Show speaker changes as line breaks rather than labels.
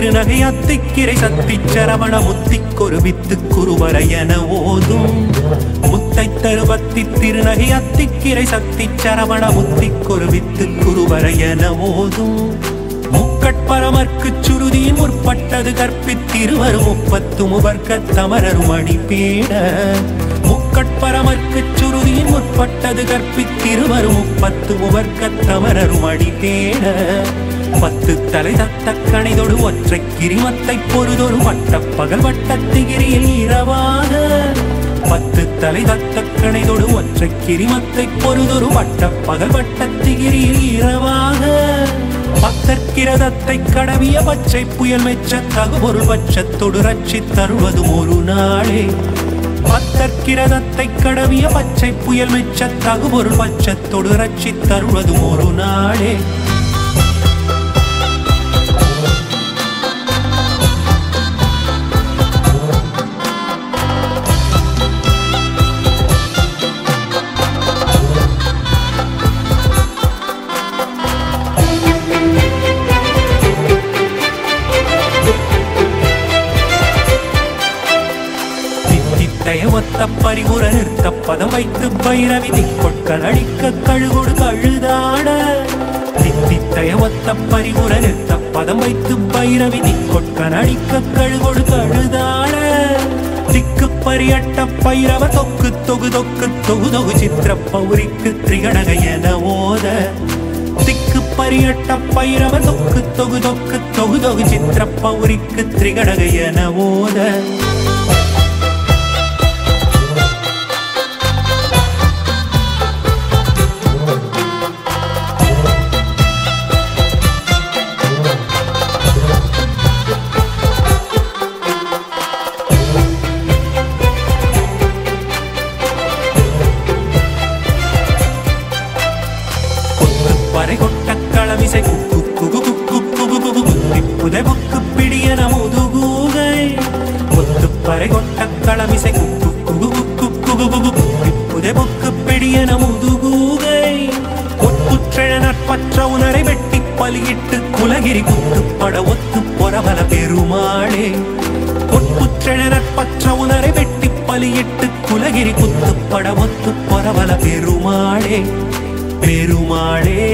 திருநகை அத்திக்கிரை சத்தி Saravana முத்திக்கொரு with குருவர என ஓதும் முத்தை தருவத்தி திருநகை அத்திக்கிரை சத்தி சரவண முத்திக்கொரு வித்து குருவர என ஓதும் முக்கட்பரமர்க்கு சுருதியின் முற்பட்டது கற்பித்திருவரு முப்பத்து முவர்க்க தமரரும் அடிப்பேட முக்கட்பரமர்க்கு சுருதியின் முற்பட்டது கற்பித்திருவரு முப்பத்து முவர்க்க தமரரும் அடிப்பேட பத்து தலை தத்த கணைதொடு ஒற்றை கிரிமத்தை பொறுதொரு வட்ட பகல் வட்டத்திகிரியில் இரவாக பத்து தலை தத்த கணைதொடு ஒற்றை கிரிமத்தை பொறுதொரு வட்ட பகல் வட்டத்திகிரியில் இரவாக பக்தர்கிரதத்தை கடவிய பச்சை புயல் மெச்ச தகுபொருள் பட்சத்தொடு ரட்சி தருவதும் ஒரு நாளே பக்தர்கிரதத்தை கடவிய பச்சை புயல் மெச்ச தகுபொருள் பட்சத்தொடு ரட்சி தருவதும் ஒரு நாளே தித்தித்தைய ஒத்த பரிமுற நிறுத்த பதம் வைத்து பைரவி திக்கொட்கள் அடிக்க கழுகொடு கழுதாட தித்தித்தைய ஒத்த பரிமுற நிறுத்த பதம் வைத்து பைரவி திக்கொட்கள் அடிக்க கழுகொடு கழுதாட திக்கு பரியட்ட பைரவ தொக்கு தொகு தொக்கு தொகு தொகு சித்திர பௌரிக்கு திரிகடக என ஓத திக்கு பரியட்ட பைரவ தொக்கு தொகு தொக்கு தொகு தொகு சித்திர பௌரிக்கு திரிகடக என ஓத பறை கொட்ட களமிசை குக்கு குகு குக்கு குகு குகு குத்திப்புதை புக்கு பிடியன முதுகூகை கொத்து பறை கொட்ட களமிசை குக்கு குகு குக்கு குகு குகு குத்திப்புதை புக்கு பிடியன முதுகூகை ஒப்புற்றெழ நட்பற்ற உணரை வெட்டி பலியிட்டு குலகிரி குத்துப்பட ஒத்து பொறவல பெருமாளே ஒப்புற்றெழ நட்பற்ற உணரை வெட்டி பலியிட்டு குலகிரி குத்துப்பட ஒத்து பொறவல பெருமாளே பெருமாளே